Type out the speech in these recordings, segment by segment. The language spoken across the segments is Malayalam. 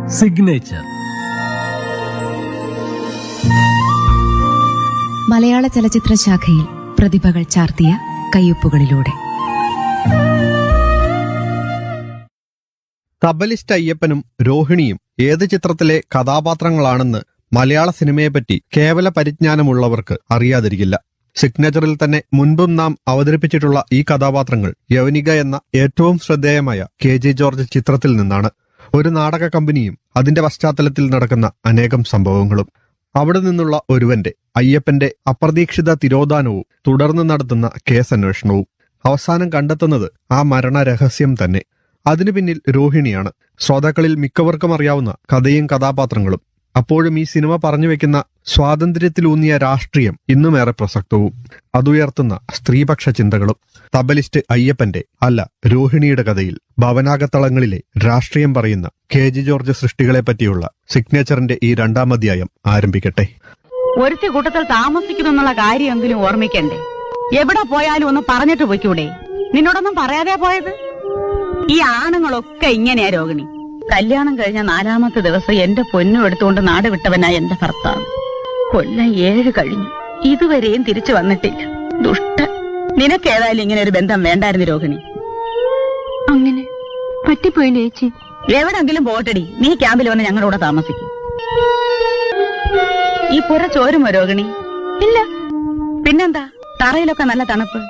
സിഗ്നേച്ചർ മലയാള ചലച്ചിത്ര ശാഖയിൽ പ്രതിഭകൾ ചാർത്തിയ കയ്യൊപ്പുകളിലൂടെ തബലിസ്റ്റ് അയ്യപ്പനും രോഹിണിയും ഏത് ചിത്രത്തിലെ കഥാപാത്രങ്ങളാണെന്ന് മലയാള സിനിമയെപ്പറ്റി കേവല പരിജ്ഞാനമുള്ളവർക്ക് അറിയാതിരിക്കില്ല സിഗ്നേച്ചറിൽ തന്നെ മുൻപും നാം അവതരിപ്പിച്ചിട്ടുള്ള ഈ കഥാപാത്രങ്ങൾ യവനിക എന്ന ഏറ്റവും ശ്രദ്ധേയമായ കെ ജെ ജോർജ് ചിത്രത്തിൽ നിന്നാണ് ഒരു നാടക കമ്പനിയും അതിന്റെ പശ്ചാത്തലത്തിൽ നടക്കുന്ന അനേകം സംഭവങ്ങളും അവിടെ നിന്നുള്ള ഒരുവന്റെ അയ്യപ്പന്റെ അപ്രതീക്ഷിത തിരോധാനവും തുടർന്ന് നടത്തുന്ന കേസന്വേഷണവും അവസാനം കണ്ടെത്തുന്നത് ആ മരണ രഹസ്യം തന്നെ അതിനു പിന്നിൽ രോഹിണിയാണ് ശ്രോതാക്കളിൽ മിക്കവർക്കും അറിയാവുന്ന കഥയും കഥാപാത്രങ്ങളും അപ്പോഴും ഈ സിനിമ പറഞ്ഞു വെക്കുന്ന സ്വാതന്ത്ര്യത്തിലൂന്നിയ രാഷ്ട്രീയം ഇന്നുമേറെ പ്രസക്തവും അതുയർത്തുന്ന സ്ത്രീപക്ഷ ചിന്തകളും തബലിസ്റ്റ് അയ്യപ്പന്റെ അല്ല രോഹിണിയുടെ കഥയിൽ ഭവനാകത്തളങ്ങളിലെ രാഷ്ട്രീയം പറയുന്ന കെ ജി ജോർജ് സൃഷ്ടികളെ പറ്റിയുള്ള സിഗ്നേച്ചറിന്റെ ഈ രണ്ടാം അധ്യായം ആരംഭിക്കട്ടെ ഒരുത്തി കൂട്ടത്തിൽ താമസിക്കുന്നു എന്നുള്ള കാര്യമെങ്കിലും ഓർമ്മിക്കണ്ടേ എവിടെ പോയാലും ഒന്ന് പറഞ്ഞിട്ട് പോയിക്കൂടെ നിന്നോടൊന്നും പറയാതെ പോയത് ഈ ആണുങ്ങളൊക്കെ ഇങ്ങനെയാ രോഹിണി കല്യാണം കഴിഞ്ഞ നാലാമത്തെ ദിവസം എന്റെ പൊന്നും എടുത്തുകൊണ്ട് നാട് വിട്ടവനാ എന്റെ ഭർത്താവ് കൊല്ലം ഏഴ് കഴിഞ്ഞു ഇതുവരെയും തിരിച്ചു വന്നിട്ടില്ല ദുഷ്ടൻ നിനക്കേതായാലും ഇങ്ങനെ ഒരു ബന്ധം വേണ്ടായിരുന്നു രോഹിണി അങ്ങനെ പറ്റിപ്പോയില്ലേ ചേച്ചി എവിടെങ്കിലും പോട്ടടി നീ ക്യാമ്പിൽ വന്ന് ഞങ്ങളുടെ കൂടെ താമസിക്കും ഈ പുര ചോരുമോ രോഹിണി ഇല്ല പിന്നെന്താ തറയിലൊക്കെ നല്ല തണുപ്പ്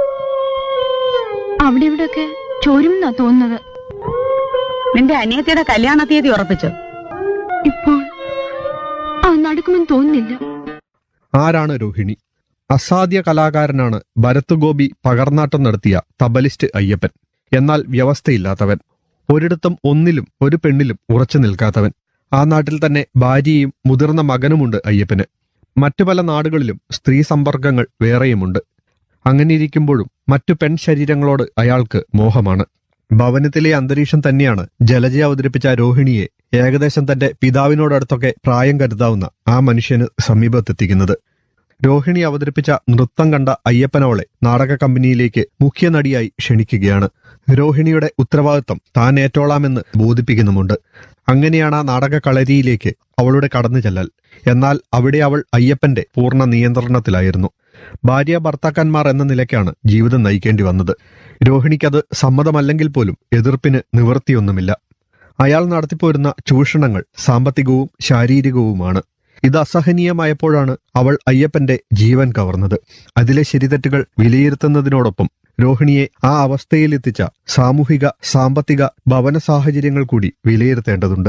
അവിടെ ഇവിടെയൊക്കെ ചോരുമെന്നാ തോന്നുന്നത് നിന്റെ അനിയത്തിയുടെ കല്യാണ തീയതി ഉറപ്പിച്ചോ ഇപ്പോൾ അത് നടക്കുമെന്ന് തോന്നുന്നില്ല ആരാണ് രോഹിണി അസാധ്യ കലാകാരനാണ് ഭരത് ഗോപി പകർന്നാട്ടം നടത്തിയ തബലിസ്റ്റ് അയ്യപ്പൻ എന്നാൽ വ്യവസ്ഥയില്ലാത്തവൻ ഒരിടത്തും ഒന്നിലും ഒരു പെണ്ണിലും ഉറച്ചു നിൽക്കാത്തവൻ ആ നാട്ടിൽ തന്നെ ഭാര്യയും മുതിർന്ന മകനുമുണ്ട് അയ്യപ്പന് മറ്റു പല നാടുകളിലും സ്ത്രീ സമ്പർക്കങ്ങൾ വേറെയുമുണ്ട് അങ്ങനെയിരിക്കുമ്പോഴും മറ്റു പെൺ ശരീരങ്ങളോട് അയാൾക്ക് മോഹമാണ് ഭവനത്തിലെ അന്തരീക്ഷം തന്നെയാണ് ജലജ അവതരിപ്പിച്ച രോഹിണിയെ ഏകദേശം തന്റെ പിതാവിനോടടുത്തൊക്കെ പ്രായം കരുതാവുന്ന ആ മനുഷ്യന് സമീപത്തെത്തിക്കുന്നത് രോഹിണി അവതരിപ്പിച്ച നൃത്തം കണ്ട അയ്യപ്പനവളെ നാടക കമ്പനിയിലേക്ക് മുഖ്യ നടിയായി ക്ഷണിക്കുകയാണ് രോഹിണിയുടെ ഉത്തരവാദിത്വം താൻ ഏറ്റോളാമെന്ന് ബോധിപ്പിക്കുന്നുമുണ്ട് അങ്ങനെയാണ് ആ നാടക കളരിയിലേക്ക് അവളുടെ കടന്നു ചെല്ലൽ എന്നാൽ അവിടെ അവൾ അയ്യപ്പന്റെ പൂർണ്ണ നിയന്ത്രണത്തിലായിരുന്നു ഭാര്യ ഭർത്താക്കന്മാർ എന്ന നിലയ്ക്കാണ് ജീവിതം നയിക്കേണ്ടി വന്നത് രോഹിണിക്കത് സമ്മതമല്ലെങ്കിൽ പോലും എതിർപ്പിന് നിവൃത്തിയൊന്നുമില്ല അയാൾ നടത്തിപ്പോരുന്ന ചൂഷണങ്ങൾ സാമ്പത്തികവും ശാരീരികവുമാണ് ഇത് അസഹനീയമായപ്പോഴാണ് അവൾ അയ്യപ്പന്റെ ജീവൻ കവർന്നത് അതിലെ ശരിതെറ്റുകൾ വിലയിരുത്തുന്നതിനോടൊപ്പം രോഹിണിയെ ആ അവസ്ഥയിലെത്തിച്ച സാമൂഹിക സാമ്പത്തിക ഭവന സാഹചര്യങ്ങൾ കൂടി വിലയിരുത്തേണ്ടതുണ്ട്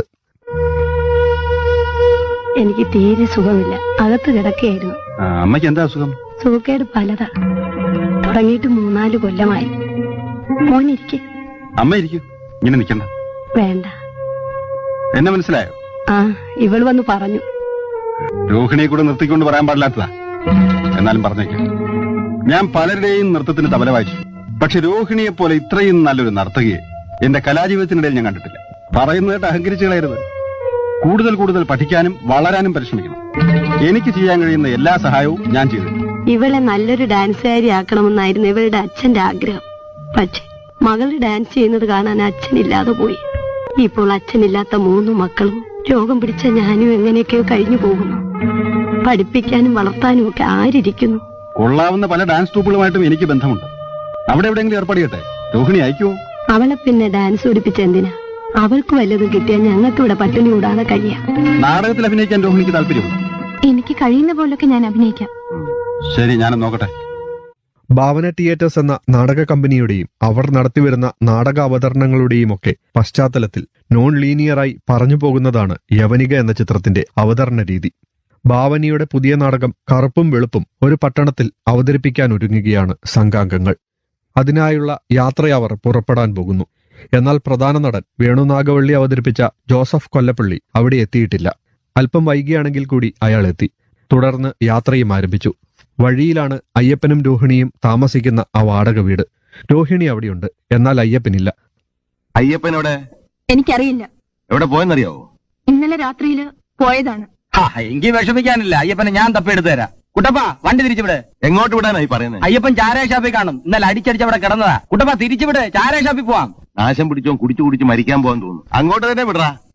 എനിക്ക് തീരെ സുഖമില്ല അകത്ത് കിടക്കുകയായിരുന്നു ആ, അമ്മയ്ക്ക് എന്താ അസുഖം സുഖക്കേട് പലതാ തുടങ്ങിയിട്ട് മൂന്നാല് കൊല്ലമായി മോനിരിക്കെ അമ്മ ഇരിക്കൂ ഇങ്ങനെ നിക്കണ്ട വേണ്ട എന്നെ മനസ്സിലായോ ആ ഇവൾ വന്ന് പറഞ്ഞു രോഹിണിയെ കൂടെ നിർത്തിക്കൊണ്ട് പറയാൻ പാടില്ലാത്തതാ എന്നാലും പറഞ്ഞേക്കാം ഞാൻ പലരുടെയും നൃത്തത്തിന് തബല വായിച്ചു പക്ഷെ രോഹിണിയെ പോലെ ഇത്രയും നല്ലൊരു നർത്തകിയെ എന്റെ കലാജീവിതത്തിനിടയിൽ ഞാൻ കണ്ടിട്ടില്ല പറയുന്നതായിട്ട് അഹങ്കരിച്ചു കളയരുത് കൂടുതൽ കൂടുതൽ പഠിക്കാനും വളരാനും പരിശ്രമിക്കണം എനിക്ക് ചെയ്യാൻ കഴിയുന്ന എല്ലാ സഹായവും ഞാൻ ചെയ്തു ഇവളെ നല്ലൊരു ഡാൻസുകാരി ആക്കണമെന്നായിരുന്നു ഇവളുടെ അച്ഛന്റെ ആഗ്രഹം പക്ഷെ മകൾ ഡാൻസ് ചെയ്യുന്നത് കാണാൻ അച്ഛനില്ലാതെ പോയി ഇപ്പോൾ അച്ഛനില്ലാത്ത മൂന്ന് മക്കളും രോഗം പിടിച്ച ഞാനും എങ്ങനെയൊക്കെയോ കഴിഞ്ഞു പോകുന്നു പഠിപ്പിക്കാനും വളർത്താനും ഒക്കെ ആരിയ്ക്കുന്നു കൊള്ളാവുന്ന പല ഡാൻസ് ട്രൂപ്പുകളുമായിട്ടും എനിക്ക് ബന്ധമുണ്ട് അവിടെ എവിടെയെങ്കിലും ഏർപ്പാട് ചെയ്യട്ടെ രോഹിണി അയക്കുമോ അവളെ പിന്നെ ഡാൻസ് പഠിപ്പിച്ച എന്തിനാ അവൾക്ക് വല്ലതും കിട്ടിയാൽ ഞങ്ങൾക്ക് ഇവിടെ പട്ടിണി കൂടാതെ കഴിയാം നാടകത്തിൽ അഭിനയിക്കാൻ രോഹിണിക്ക് താല്പര്യമുണ്ട് എനിക്ക് കഴിയുന്ന പോലൊക്കെ ഞാൻ അഭിനയിക്കാം ശരി ഞാനും നോക്കട്ടെ ഭാവന തിയേറ്റേഴ്സ് എന്ന നാടക കമ്പനിയുടെയും അവർ നടത്തിവരുന്ന നാടക അവതരണങ്ങളുടെയും ഒക്കെ പശ്ചാത്തലത്തിൽ നോൺ ലീനിയറായി പറഞ്ഞു പോകുന്നതാണ് യവനിക എന്ന ചിത്രത്തിന്റെ അവതരണ രീതി ഭാവനയുടെ പുതിയ നാടകം കറുപ്പും വെളുപ്പും ഒരു പട്ടണത്തിൽ അവതരിപ്പിക്കാൻ ഒരുങ്ങുകയാണ് സംഘാംഗങ്ങൾ അതിനായുള്ള യാത്രയവർ പുറപ്പെടാൻ പോകുന്നു എന്നാൽ പ്രധാന നടൻ വേണുനാഗവള്ളി അവതരിപ്പിച്ച ജോസഫ് കൊല്ലപ്പള്ളി അവിടെ എത്തിയിട്ടില്ല അല്പം വൈകിയാണെങ്കിൽ കൂടി അയാൾ എത്തി തുടർന്ന് യാത്രയും ആരംഭിച്ചു വഴിയിലാണ് അയ്യപ്പനും രോഹിണിയും താമസിക്കുന്ന ആ വാടക വീട് രോഹിണി അവിടെയുണ്ട് എന്നാൽ അയ്യപ്പനില്ല അയ്യപ്പൻ എവിടെ എനിക്കറിയില്ല എവിടെ പോയെന്നറിയാവോ ഇന്നലെ രാത്രിയില് പോയതാണ് ഹാ, എങ്കി വിഷമിക്കാനില്ല അയ്യപ്പനെ ഞാൻ തപ്പിയെടുത്ത് തരാം കുട്ടപ്പ വണ്ടി തിരിച്ചുവിടെ എങ്ങോട്ട് വിടാനായി പറയുന്നത് അയ്യപ്പൻ ചാരായ ഷാപ്പിൽ കാണും ഇന്നലെ അടിച്ചടിച്ച് അവിടെ കിടന്നതാ കുട്ടപ്പ തിരിച്ചുവിടെ ചാരായ ഷാപ്പിൽ പോവാം നാശം പിടിച്ചോ കുടിച്ചു കുടിച്ച് മരിക്കാൻ പോകാൻ തോന്നുന്നു അങ്ങോട്ട് തന്നെ വിടറാ